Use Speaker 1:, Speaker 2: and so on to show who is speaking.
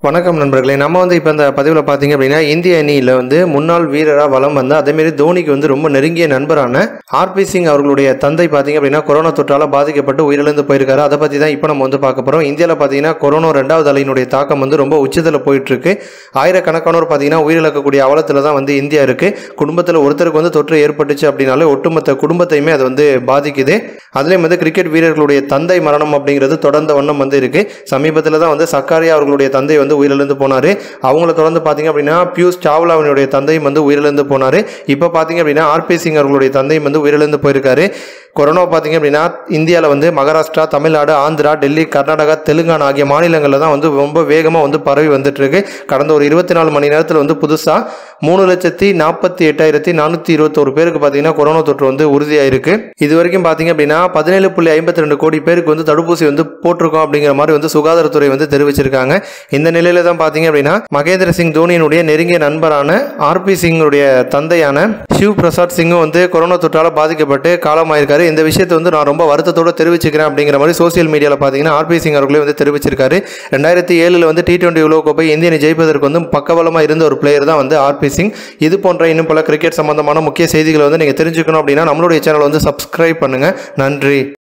Speaker 1: வணக்கம் நண்பர்களே நம்ம வந்து இப்போ இந்த பதிவில் பார்த்தீங்க அப்படின்னா இந்திய அணியில் வந்து முன்னாள் வீரராக வலம் வந்த அதேமாரி தோனிக்கு வந்து ரொம்ப நெருங்கிய நண்பரான ஆர்பி சிங் அவர்களுடைய தந்தை பார்த்தீங்க அப்படின்னா கொரோனா தொற்றால் பாதிக்கப்பட்டு உயிரிழந்து போயிருக்காரு அதை பற்றி தான் இப்போ நம்ம வந்து பார்க்க போகிறோம் இந்தியாவில் பார்த்தீங்கன்னா கொரோனா ரெண்டாவது அலையினுடைய தாக்கம் வந்து ரொம்ப உச்சத்தில் போயிட்டு இருக்கு ஆயிரக்கணக்கானோர் பார்த்தீங்கன்னா உயிரிழக்கக்கூடிய அவலத்தில் தான் வந்து இந்தியா இருக்கு குடும்பத்தில் ஒருத்தருக்கு வந்து தொற்று ஏற்பட்டுச்சு அப்படின்னாலே ஒட்டுமொத்த குடும்பத்தையுமே அது வந்து பாதிக்குது அதுலேயும் வந்து கிரிக்கெட் வீரர்களுடைய தந்தை மரணம் அப்படிங்கிறது தொடர்ந்த வண்ணம் வந்து இருக்கு சமீபத்தில் தான் வந்து சக்காரியா அவர்களுடைய தந்தை வந்து உயிரிழந்து போனார் அவங்கள தொடர்ந்து பார்த்தீங்க அப்படின்னா பியூஷ் சாவ்லாவினுடைய தந்தையும் வந்து உயிரிழந்து போனார் இப்போ பார்த்தீங்க அப்படின்னா ஆர்பி சிங் அவர்களுடைய தந்தையும் வந்து உயிரிழந்து போயிருக்காரு கொரோனா பார்த்தீங்க அப்படின்னா இந்தியாவில் வந்து மகாராஷ்டிரா தமிழ்நாடு ஆந்திரா டெல்லி கர்நாடகா தெலுங்கானா ஆகிய மாநிலங்களில் தான் வந்து ரொம்ப வேகமாக வந்து பரவி வந்துட்டு இருக்கு கடந்த ஒரு இருபத்தி நாலு மணி நேரத்தில் வந்து புதுசாக மூணு லட்சத்தி நாற்பத்தி எட்டாயிரத்தி நானூற்றி இருபத்தோரு பேருக்கு பார்த்தீங்கன்னா கொரோனா தொற்று வந்து உறுதியாயிருக்கு இது வரைக்கும் பார்த்தீங்க அப்படின்னா பதினேழு புள்ளி ஐம்பத்தி ரெண்டு கோடி பேருக்கு வந்து தடுப்பூசி வந்து போட்டிருக்கோம் அப்படிங்கிற மாதிரி வந்து சுகாதாரத்துறை வந்து தெரிவிச்சிருக்காங்க இந்த நிலையில தான் பார்த்தீங்க அப்படின்னா மகேந்திர சிங் தோனியினுடைய நெருங்கிய நண்பரான ஆர்பி சிங்குடைய தந்தையான சிவ் பிரசாத் சிங்கும் வந்து கொரோனா தொற்றால் பாதிக்கப்பட்டு காலமாயிருக்காரு இந்த விஷயத்தை வந்து நான் ரொம்ப வருத்தத்தோட தெரிவிச்சுக்கிறேன் அப்படிங்கிற மாதிரி சோசியல் மீடியாவில் பார்த்தீங்கன்னா ஆர்பி சிங் அவர்களே வந்து தெரிவிச்சிருக்காரு ரெண்டாயிரத்தி ஏழில் வந்து டி டுவெண்ட்டி உலகக்கோப்பை இந்திய அணி ஜெயிப்பதற்கு வந்து பக்கபலமாக இருந்த ஒரு பிளேயர் தான் வந்து ஆர்பி சிங் இது போன்ற இன்னும் பல கிரிக்கெட் சம்பந்தமான முக்கிய செய்திகளை வந்து நீங்கள் தெரிஞ்சுக்கணும் அப்படின்னா நம்மளுடைய சேனலை வந்து சப்ஸ்கிரைப் பண்ணுங்கள் நன்றி